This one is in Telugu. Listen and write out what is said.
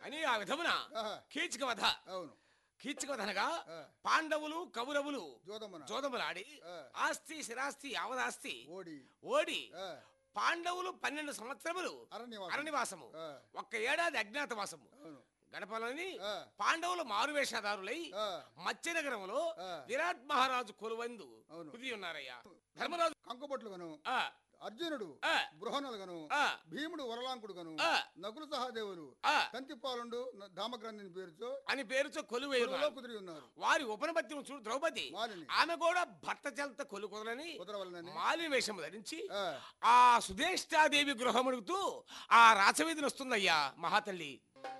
అని ఆ విధమున ఆహా. కీచక వధ అవును కీచక వధ అనగా ఆ. పాండవులు కౌరవులు జోదమ్మన జోదములాడి ఆ. ఆస్తి స్థిరాస్తి యావదాస్తి ఓడి ఓడి ఆ, పాండవులు పన్నెండు సంవత్సరములు అరణ్యవాసం. అరణ్యవాసము ఆ, ఒక్క ఏడాది అజ్ఞాతవాసము అవును గడపాలని ఆ. పాండవులు మారువేషధారులై ఆ, మత్స్యనగరంలో ఆ. విరాట్ మహారాజు కొలువందు అవును. కుది ఉన్నారయ్యా ధర్మరాజు కంకుబొట్లు గను ఆ, అర్జునుడు ఆ, బృహణులు గను ఆ, భీముడు వరలాంకుడు గను ఆ. నకులు సహాదేవులు ఆ కంతిపాలుండు దామగ్రంథిని పేరుతో అని పేరుతో కొలువై కొలువులో ఉన్నారు. కుదిరి ఉన్నారు వారి ఉపనపత్యం చూడు ద్రౌపది మాలిని ఆమె కూడా భర్త చెల్త కొలు కుదరని కుదరవలనని మాలిన వేషం ధరించి ఆ, ఆ సుధేష్టాదేవి గృహముడుతూ ఆ రాచవీధిని వస్తుందయ్యా మహాతల్లి